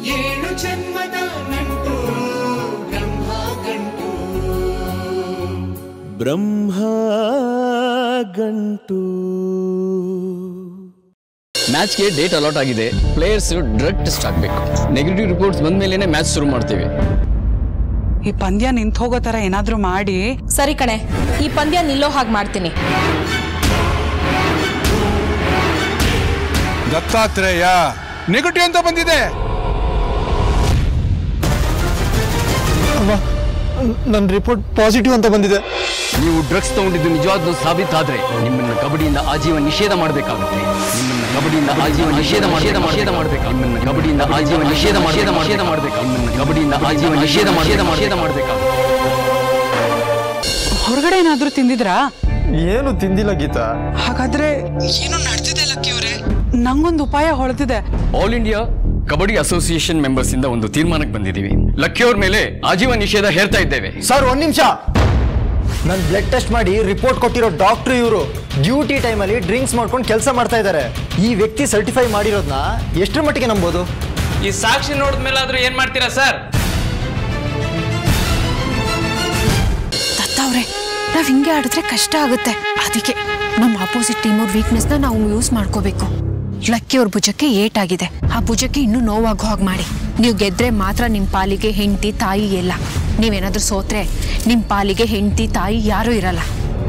ಏಳು ಜನ್ಮದ ನಂಟು ಬ್ರಹ್ಮ ಗಂಟು ಬ್ರಹ್ಮ ಗಂಟು ಮ್ಯಾಚ್ಗೆ ಡೇಟ್ ಅಲಾಟ್ ಆಗಿದೆ ಪ್ಲೇಯರ್ಸ್ ಡ್ರಗ್ ಟೆಸ್ಟ್ ಆಗಬೇಕು ನೆಗೆಟಿವ್ ರಿಪೋರ್ಟ್ಸ್ ಬಂದ ಮೇಲೇನೆ ಮ್ಯಾಚ್ ಶುರು ಮಾಡ್ತೀವಿ ಈ ಪಂದ್ಯ ನಿಂತ ಹೋಗೋ ತರ ಏನಾದ್ರೂ ಮಾಡಿ ಸರಿ ಕಣೆ ಈ ಪಂದ್ಯ ನಿಲ್ಲೋ ಹಾಗೆ ಮಾಡ್ತೀನಿ ದತ್ತಾತ್ರೇಯ ನೆಗೆಟಿವ್ ಅಂತ ಬಂದಿದೆ ನನ್ನ ರಿಪೋರ್ಟ್ ಪಾಸಿಟಿವ್ ಅಂತ ಬಂದಿದೆ ನೀವು ಡ್ರಗ್ಸ್ ತಗೊಂಡಿದ್ದು ನಿಜವಾದ ಸಾಬೀತಾದ್ರೆ ನಿಮ್ಮನ್ನ ಕಬಡ್ಡಿಯಿಂದ ಆಜೀವ ನಿಷೇಧ ಮಾಡಬೇಕಾಗುತ್ತೆ ನಿಮ್ಮನ್ನ ಕಬಡ್ಡಿಯಿಂದ ಆಜೀವ ನಿಷೇಧ ನಿಷೇಧ ನಿಷೇಧ ಮಾಡಬೇಕು ನಿಮ್ಮನ್ನ ಕಬಡ್ಡಿಯಿಂದ ಆಜೀವ ನಿಷೇಧ ನಿಷೇಧ ನಿಷೇಧ ಮಾಡಬೇಕು ನಿಮ್ಮನ್ನ ಕಬಡ್ಡಿಯಿಂದ ಆಜೀವ ನಿಷೇಧ ನಿಷೇಧ ನಿಷೇಧ ಮಾಡಬೇಕಾಗುತ್ತೆ ಹೊರಗಡೆ ಏನಾದ್ರೂ ತಿಂದಿದ್ರಾ ಏನು ತಿಂದಿಲ್ಲ ಗೀತಾ ಹಾಗಾದ್ರೆ ಏನು ನಡೆದಿದೆ ಲಕ್ಕಿಯವ್ರೆ ನಂಗೊಂದು ಉಪಾಯ ಹೊಳೆದಿದೆ all India kabaddi association members ಇಂದ ಒಂದು ತೀರ್ಮಾನಕ್ಕೆ ಬಂದಿದ್ದೀವಿ ಲಕ್ಕಿಯವ್ರ ಮೇಲೆ ಆಜೀವ ನಿಷೇಧ ಹೇರ್ತಾ ಇದ್ದೇವೆ ಸರ್ ಒಂದ್ ನಿಮಿಷ ನನ್ ಬ್ಲಡ್ ಟೆಸ್ಟ್ ಮಾಡಿ ರಿಪೋರ್ಟ್ ಕೊಟ್ಟಿರೋ ಡಾಕ್ಟರ್ ಇವರು ಡ್ಯೂಟಿ ಟೈಮಲ್ಲಿ ಡ್ರಿಂಕ್ಸ್ ಮಾಡ್ಕೊಂಡು ಕೆಲಸ ಮಾಡ್ತಾ ಇದ್ದಾರೆ ಈ ವ್ಯಕ್ತಿ ಸರ್ಟಿಫೈ ಮಾಡಿರೋದನ್ನ ಎಷ್ಟರ ಮಟ್ಟಿಗೆ ನಂಬೋದು ಈ ಸಾಕ್ಷಿ ನೋಡಿದ್ಮೇಲಾದ್ರೂ ಏನ್ ಮಾಡ್ತೀರಾ ಸರ್ ದತ್ತವ್ರೆ ನಾವ್ ಹಿಂಗೆ ಆಡಿದ್ರೆ ಕಷ್ಟ ಆಗುತ್ತೆ ಅದಕ್ಕೆ ನಮ್ಮ ಅಪೋಸಿಟ್ ಟೀಮ್ ಅವ್ರ ವೀಕ್ನೆಸ್ನ ನಾವು ಯೂಸ್ ಮಾಡ್ಕೋಬೇಕು ಲಕ್ಕಿ ಅವ್ರ ಭುಜಕ್ಕೆ ಏಟಾಗಿದೆ ಆ ಭುಜಕ್ಕೆ ಇನ್ನೂ ನೋವಾಗೋ ಹಾಗೆ ಮಾಡಿ ನೀವು ಗೆದ್ರೆ ಮಾತ್ರ ನಿಮ್ಮ ಪಾಲಿಗೆ ಹೆಂಡತಿ ತಾಯಿ ಎಲ್ಲ ನೀವೇನಾದ್ರೂ ಸೋತ್ರೆ ನಿಮ್ಮ ಪಾಲಿಗೆ ಹೆಂಡತಿ ತಾಯಿ ಯಾರೂ ಇರಲ್ಲ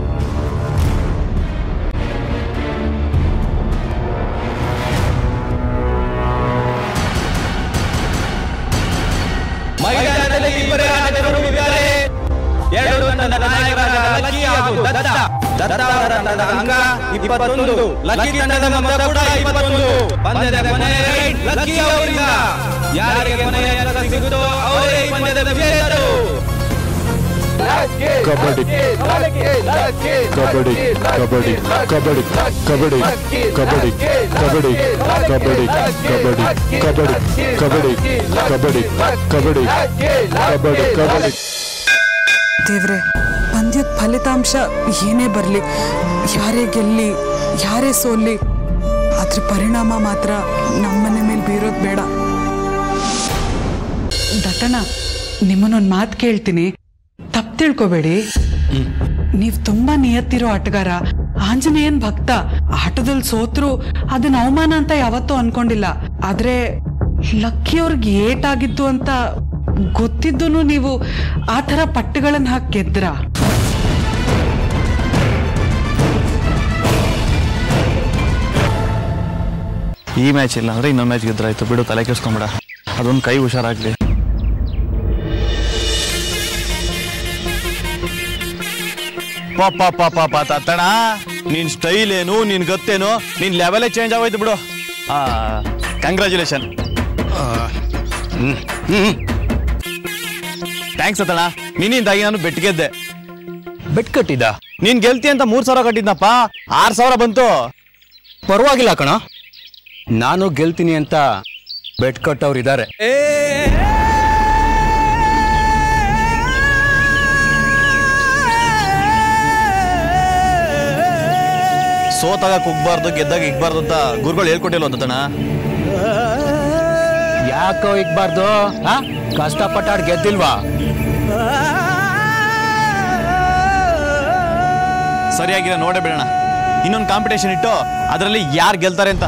ಮೈದಾನದಲ್ಲಿ ಇಬ್ಬರೇ ಆಟಗಾರರು ಇದ್ದಾರೆ ಎರಡು ತಂಡದ ನಾಯಕರಾದ ಲಕ್ಕಿ ಹಾಗೂ ದತ್ತ ದತ್ತ ಅವರ ತಂಡದ ಅಂಗ ಇಪ್ಪತ್ತೊಂದು ಲಕ್ಕಿ ತಂಡದ ಮೊತ್ತ ಕೂಡ ಇಪ್ಪತ್ತೊಂದು ಪಂದ್ಯದ ಕೊನೆಯ ರೈಡ್ ಲಕ್ಕಿ ಅವರಿಂದ ಯಾರಿಗೆ ಕೊನೆಯ ಅಂಕ ಸಿಗುತ್ತೋ ಅವರೇ ಈ ಪಂದ್ಯದ ವಿಜೇತರು ಕಬಡ್ಡಿ ಕಬಡ್ಡಿ ಕಬಡ್ಡಿ ಕಬಡ್ಡಿ ಕಬಡ್ಡಿ ಕಬಡ್ಡಿ ಕಬಡ್ಡಿ ಕಬಡ್ಡಿ ಕಬಡ್ಡಿ ಕಬಡ್ಡಿ ಕಬಡ್ಡಿ ಕಬಡ್ಡಿ ಕಬಡ್ಡಿ ಕಬಡ್ಡಿ ಕಬಡ್ಡಿ ದೇವ್ರೆ ಪಂದ್ಯದ ಫಲಿತಾಂಶ ಏನೇ ಬರಲಿ ಯಾರೇ ಗೆಲ್ಲಿ ಯಾರೇ ಸೋಲ್ಲಿ ಅದ್ರ ಪರಿಣಾಮ ಮಾತ್ರ ನಮ್ಮನೆ ಮೇಲೆ ಬೀರೋದು ಬೇಡ ದಟ್ಟಣ ನಿಮ್ಮನ್ನೊಂದು ಮಾತು ಕೇಳ್ತೀನಿ ತಪ್ಪು ತಿಳ್ಕೊಬೇಡಿ ನೀವು ತುಂಬಾ ನಿಯತ್ತಿರೋ ಆಟಗಾರ ಆಂಜನೇಯನ್ ಭಕ್ತ ಆಟದಲ್ಲಿ ಸೋತ್ರು ಅದನ್ನ ಅವಮಾನ ಅಂತ ಯಾವತ್ತೂ ಅನ್ಕೊಂಡಿಲ್ಲ ಆದ್ರೆ ಲಕ್ಕಿಯವ್ರಿಗೆ ಏಟಾಗಿತ್ತು ಅಂತ ಗೊತ್ತಿದ್ದು ನೀವು ಆ ಥರ ಪಟ್ಟುಗಳನ್ನ ಹಾಕಿ ಗೆದ್ರ ಈ ಮ್ಯಾಚ್ ಇಲ್ಲ ಅಂದ್ರೆ ಇನ್ನೊಂದು ಮ್ಯಾಚ್ ಗೆದ್ರಾಯ್ತು ಬಿಡು ತಲೆ ಕೆಡ್ಸ್ಕೊಂಬೇಡ ಅದೊಂದು ಕೈ ಹುಷಾರಾಗ್ಲಿ ಪಾಪ ಪಾಪ ಪಾಪ ತತ್ತಣ ನಿನ್ ಸ್ಟೈಲ್ ಏನು ನಿನ್ ಗೊತ್ತೇನು ನಿನ್ ಲೆವೆಲೇ ಚೇಂಜ್ ಆಗೋಯ್ತು ಬಿಡು ಆ ಕಂಗ್ರ್ಯಾಚುಲೇಷನ್ ಥ್ಯಾಂಕ್ಸ್ ಅತ್ತಣ ನಿನ್ನಿಂದಾಗಿ ನಾನು ಬೆಟ್ ಗೆದ್ದೆ ಬೆಟ್ ಕಟ್ಟಿದ್ದ ನೀನ್ ಗೆಲ್ತಿ ಅಂತ ಮೂರ್ ಸಾವಿರ ಕಟ್ಟಿದ್ನಪ್ಪ ಆರ್ ಸಾವಿರ ಬಂತು ಪರವಾಗಿಲ್ಲ ಕಣ ನಾನು ಗೆಲ್ತೀನಿ ಅಂತ ಬೆಟ್ ಕಟ್ಟವ್ರು ಇದ್ದಾರೆ ಸೋತಾಗ ಕುಗ್ಬಾರ್ದು ಗೆದ್ದಾಗ ಇಗ್ಬಾರ್ದು ಅಂತ ಗುರುಗಳು ಹೇಳ್ಕೊಟ್ಟಿಲ್ಲ ಅಂತಣ್ಣ ಯಾಕೋ ಇಕ್ಬಾರ್ದು ಹಾ ಕಷ್ಟಪಟ್ಟಾಡ್ ಗೆದ್ದಿಲ್ವಾ ಸರಿಯಾಗಿರೋ ನೋಡೇ ಬಿಡೋಣ ಇನ್ನೊಂದು ಕಾಂಪಿಟೇಷನ್ ಇಟ್ಟು ಅದರಲ್ಲಿ ಯಾರು ಗೆಲ್ತಾರೆ ಅಂತ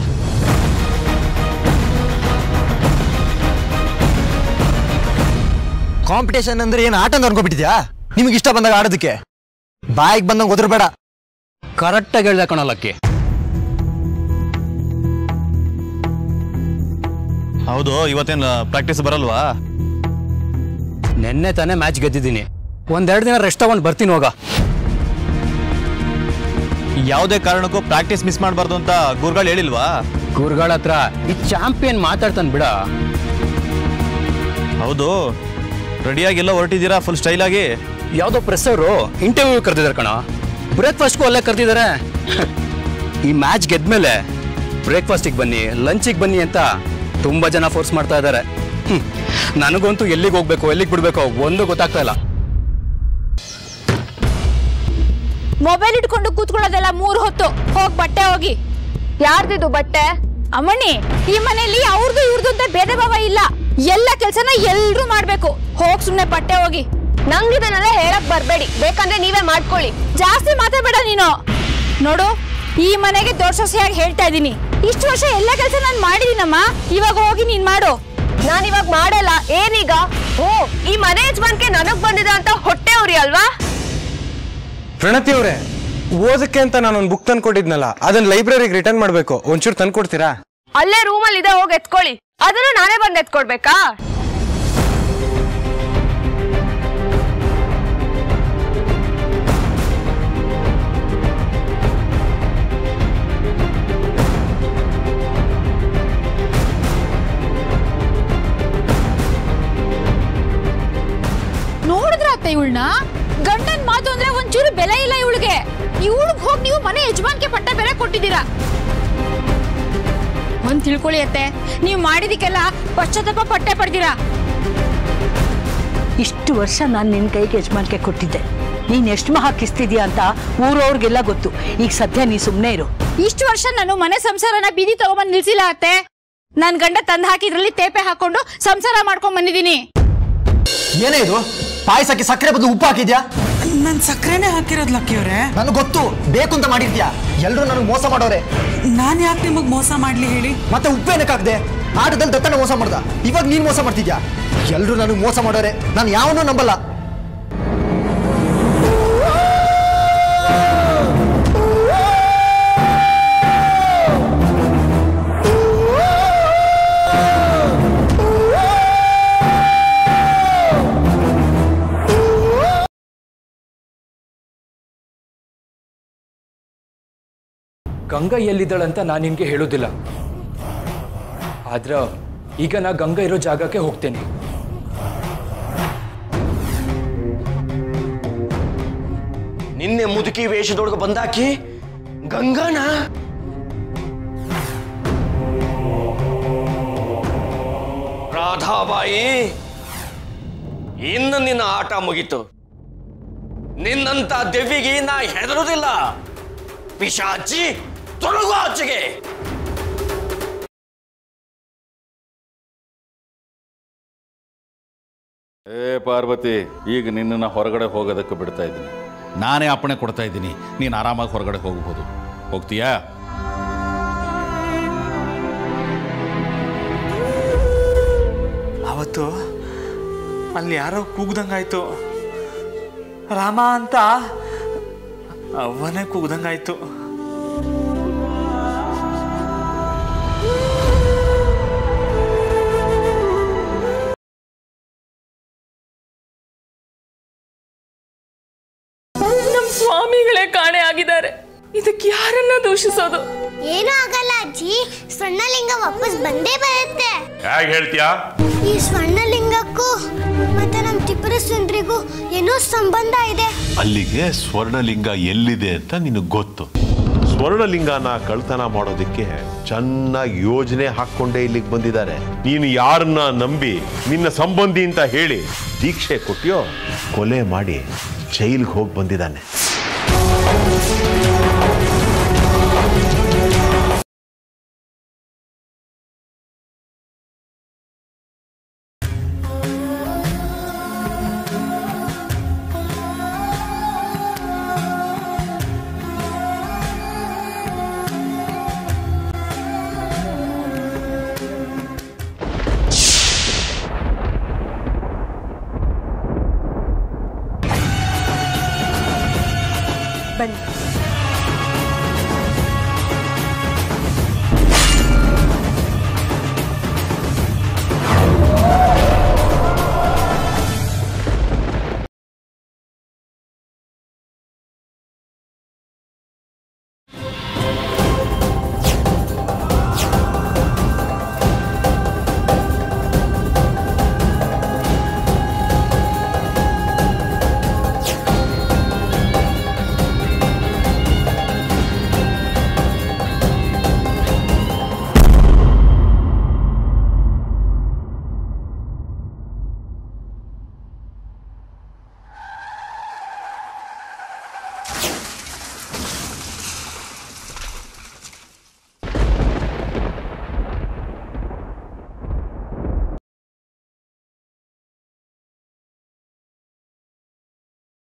ಕಾಂಪಿಟೇಷನ್ ಅಂದ್ರೆ ಏನು ಆಟ ಅಂತ ಅನ್ಕೊಬಿಟ್ಟಿದ್ಯಾ ನಿಮಗೆ ಇಷ್ಟ ಬಂದಾಗ ಆಡೋದಕ್ಕೆ ಬಾಯಿಗೆ ಬಂದಂಗೆ ಒದರ್ಬೇಡ ಕರೆಕ್ಟಾಗಿ ಹೇಳ್ದೆ ಕಣ ಲಕ್ಕಿ ಹೌದು ಇವತ್ತೇನು ಪ್ರಾಕ್ಟೀಸ್ ಬರಲ್ವಾ ನೆನ್ನೆ ತಾನೇ ಮ್ಯಾಚ್ ಗೆದ್ದಿದ್ದೀನಿ ಒಂದೆರಡು ದಿನ ರೆಸ್ಟ್ ತಗೊಂಡು ಬರ್ತೀನಿ ಹೋಗ ಯಾವುದೇ ಕಾರಣಕ್ಕೂ ಪ್ರಾಕ್ಟೀಸ್ ಮಿಸ್ ಮಾಡಬಾರ್ದು ಅಂತ ಗುರುಗಳು ಹೇಳಿಲ್ವಾ ಗುರುಗಳ ಹತ್ರ ಈ ಚಾಂಪಿಯನ್ ಮಾತಾಡ್ತಾನೆ ಬಿಡ ಹೌದು ರೆಡಿಯಾಗಿ ಎಲ್ಲ ಹೊರಟಿದ್ದೀರಾ ಫುಲ್ ಸ್ಟೈಲ್ ಆಗಿ ಯಾವುದೋ ಪ್ರೆಸ್ಸವರು ಇಂಟರ್ವ್ಯೂ ಕರೆದಿದ್ದಾರೆ ಕಣ ಬ್ರೇಕ್ಫಾಸ್ಟ್ಗೂ ಅಲ್ಲೇ ಕರೆದಿದ್ದಾರೆ ಈ ಮ್ಯಾಚ್ ಗೆದ್ಮೇಲೆ ಬ್ರೇಕ್ಫಾಸ್ಟಿಗೆ ಬನ್ನಿ ಲಂಚಿಗೆ ಬನ್ನಿ ಅಂತ ತುಂಬ ಜನ ಫೋರ್ಸ್ ಮಾಡ್ತಾ ಇದ್ದಾರೆ ಹ್ಮ್. ನನಗಂತೂ ಎಲ್ಲಿಗೆ ಹೋಗ್ಬೇಕು ಎಲ್ಲಿಗೆ ಬಿಡ್ಬೇಕು ಒಂದು ಗೊತ್ತಾಗ್ತಾ ಇಲ್ಲ ಮೊಬೈಲ್ ಇಟ್ಕೊಂಡು ಕೂತ್ಕೊಳ್ಳೋದೆಲ್ಲ ಮೂರ್ ಹೊತ್ತು ಹೋಗ್ ಬಟ್ಟೆ ಹೋಗಿ ಯಾರ್ದಿದು ಬಟ್ಟೆ ಅಮ್ಮಣ್ಣಿ ಈ ಮನೆಯಲ್ಲಿ ಅವ್ರದ್ದು ಇವ್ರದ್ದು ಅಂತ ಭೇದ ಭಾವ ಇಲ್ಲ ಎಲ್ಲ ಕೆಲ್ಸನ ಎಲ್ರೂ ಮಾಡ್ಬೇಕು ಹೋಗ್ ಸುಮ್ನೆ ಪಟ್ಟೆ ಹೋಗಿ ನಂಗಿದನ್ನೆಲ್ಲ ಹೇಳಕ್ ಬರ್ಬೇಡಿ ಬೇಕಂದ್ರೆ ನೀವೇ ಮಾಡ್ಕೊಳ್ಳಿ ಜಾಸ್ತಿ ಮಾತಾಡಬೇಡ ನೀನು ನೋಡು ಈ ಮನೆಗೆ ದೊಡ್ಡ ಸೊಸೆಯಾಗಿ ಹೇಳ್ತಾ ಇದ್ದೀನಿ ಇಷ್ಟು ವರ್ಷ ಎಲ್ಲ ಕೆಲಸ ನಾನು ಮಾಡಿದೀನಮ್ಮ ಇವಾಗ ಹೋಗಿ ನೀನ್ ಮಾಡು ನಾನ್ ಇವಾಗ ಮಾಡಲ್ಲ ಏನೀಗ ಓ ಈ ಮನೆ ಯಜಮಾನ್ಕೆ ನನಗ್ ಬಂದಿದೆ ಅಂತ ಹೊಟ್ಟೆ ಉರಿ ಅಲ್ವಾ ಪ್ರಣತಿ ಅವರೇ ಓದಕ್ಕೆ ಅಂತ ನಾನು ಒಂದು ಬುಕ್ ತಂದು ಕೊಟ್ಟಿದ್ನಲ್ಲ ಅದನ್ನ ಲೈಬ್ರರಿಗೆ ರಿಟರ್ನ್ ಮಾಡಬೇಕು ಒಂಚೂರು ತಂದು ಕೊಡ್ತೀರಾ ಅಲ್ಲೇ ರೂಮಲ್ಲಿ ಇದೆ ಹೋಗಿ ಎತ್ಕೊಳ್ಳಿ ಅದನ್ನು ನಾನೇ ಬಂದು ಎತ್ಕೊಡ್ಬೇಕಾ ನೋಡಿದ್ರ ಅತ್ತೆ ಇವಳನ್ನ ಗಂಡನ್ ಮಾತು ಅಂದ್ರೆ ಒಂಚೂರು ಬೆಲೆ ಇಲ್ಲ ಇವಳಿಗೆ ಇವಳಿಗೆ ಹೋಗಿ ನೀವು ಮನೆ ಯಜಮಾನ್ಕೆ ಪಟ್ಟ ಬೆಲೆ ಕೊಟ್ಟಿದ್ದೀರಾ ಒಂದ್ ತಿಳ್ಕೊಳ್ಳಿ ಅತ್ತೆ ನೀವು ಮಾಡಿದಕ್ಕೆಲ್ಲ ಪಶ್ಚಾತ್ತಾಪ ಪಟ್ಟೆ ಪಡ್ತೀರಾ ಇಷ್ಟು ವರ್ಷ ನಾನು ನಿನ್ನ ಕೈಗೆ ಯಜಮಾನಿಕೆ ಕೊಟ್ಟಿದ್ದೆ ನೀನು ಎಷ್ಟು ಮಹಾ ಕಿಸ್ತಿದ್ಯಾ ಅಂತ ಊರವ್ರಿಗೆಲ್ಲ ಗೊತ್ತು ಈಗ ಸದ್ಯ ನೀ ಸುಮ್ಮನೆ ಇರು ಇಷ್ಟು ವರ್ಷ ನಾನು ಮನೆ ಸಂಸಾರನ ಬೀದಿ ತಗೊಂಬಂದ್ ನಿಲ್ಸಿಲ್ಲ ಅತ್ತೆ ನನ್ ಗಂಡ ತಂದ್ ಹಾಕಿದ್ರಲ್ಲಿ ತೇಪೆ ಹಾಕೊಂಡು ಸಂಸಾರ ಮಾಡ್ಕೊಂಡ್ ಬಂದಿದ್ದೀನಿ ಏನೇ ಇದು ಪಾಯಸಕ್ಕೆ ಸಕ್ಕರೆ ಬದಲು ಉಪ್ಪು ಹಾಕಿದ್ಯಾ ನಾನು ಸಕ್ಕರೆನೇ ಹಾಕಿರೋದು ಲಕ್ಕಿಯವ್ರೆ ನನಗೆ ಗೊತ್ತು ಬೇಕು ಅಂತ ಮಾಡಿರ್ತೀಯಾ ಎಲ್ಲರೂ ನನಗೆ ಮೋಸ ಮಾಡೋರೆ ನಾನು ಯಾಕೆ ನಿಮಗೆ ಮೋಸ ಮಾಡ್ಲಿ ಹೇಳಿ ಮತ್ತೆ ಉಪ್ಪೇನಕ್ಕಾಗ್ದೆ ಆಟದಲ್ಲಿ ದತ್ತನ ಮೋಸ ಮಾಡ್ದ ಇವಾಗ ನೀನ್ ಮೋಸ ಮಾಡ್ತಿದ್ಯಾ ಎಲ್ಲರೂ ನನಗೆ ಮೋಸ ಮಾಡೋರೆ ನಾನು ಯಾವನ್ನೂ ನಂಬಲ್ಲ ಗಂಗಾ ಎಲ್ಲಿದ್ದಾಳಂತ ನಾನು ನಿನಗೆ ಹೇಳೋದಿಲ್ಲ ಆದ್ರೆ ಈಗ ನಾ ಗಂಗಾ ಇರೋ ಜಾಗಕ್ಕೆ ಹೋಗ್ತೇನೆ ನಿನ್ನೆ ಮುದುಕಿ ವೇಷದೊಳಗೆ ಬಂದಾಕಿ ಗಂಗಾನ ರಾಧಾಬಾಯಿ ಇನ್ನು ನಿನ್ನ ಆಟ ಮುಗೀತು ನಿನ್ನಂತ ದೆವ್ವಿಗೆ ನಾ ಹೆದರುದಿಲ್ಲ ಪಿಶಾಚಿ ತೊಲಗು ಆಚೆಗೆ ಏ ಪಾರ್ವತಿ ಈಗ ನಿನ್ನನ್ನು ಹೊರಗಡೆ ಹೋಗೋದಕ್ಕೆ ಬಿಡ್ತಾ ಇದ್ದೀನಿ ನಾನೇ ಅಪ್ಪಣೆ ಕೊಡ್ತಾ ಇದ್ದೀನಿ ನೀನು ಆರಾಮಾಗಿ ಹೊರಗಡೆ ಹೋಗ್ಬೋದು ಹೋಗ್ತೀಯಾ ಅವತ್ತು ಅಲ್ಲಿ ಯಾರೋ ಕೂಗ್ದಂಗಾಯ್ತು ರಾಮ ಅಂತ ಅವನೇ ಕೂಗ್ದಂಗಾಯ್ತು ನಮ್ ಸ್ವಾಮಿಗಳೇ ಕಾಣೆ ಆಗಿದ್ದಾರೆ ಇದಕ್ಕೆ ಯಾರನ್ನ ದೂಷಿಸೋದು ಏನೂ ಆಗಲ್ಲ ಅಜ್ಜಿ ಸ್ವರ್ಣಲಿಂಗ ವಾಪಸ್ ಬಂದೇ ಬರುತ್ತೆ ಹೇಗೆ ಹೇಳ್ತೀಯಾ ಈ ಸ್ವರ್ಣಲಿಂಗಕ್ಕೂ ಮತ್ತೆ ನಮ್ಮ ತ್ರಿಪುರ ಸುಂದ್ರಿಗೂ ಏನೋ ಸಂಬಂಧ ಇದೆ ಅಲ್ಲಿಗೆ ಸ್ವರ್ಣಲಿಂಗ ಎಲ್ಲಿದೆ ಅಂತ ನಿನಗೆ ಗೊತ್ತು ಸ್ವರ್ಣಲಿಂಗನ ಕಳ್ತನ ಮಾಡೋದಕ್ಕೆ ಚೆನ್ನಾಗಿ ಯೋಜನೆ ಹಾಕ್ಕೊಂಡೇ ಇಲ್ಲಿಗೆ ಬಂದಿದ್ದಾರೆ ನೀನು ಯಾರನ್ನ ನಂಬಿ ನಿನ್ನ ಸಂಬಂಧಿ ಅಂತ ಹೇಳಿ ದೀಕ್ಷೆ ಕೊಟ್ಟಿಯೋ ಕೊಲೆ ಮಾಡಿ ಜೈಲ್ಗೆ ಹೋಗಿ ಬಂದಿದ್ದಾನೆ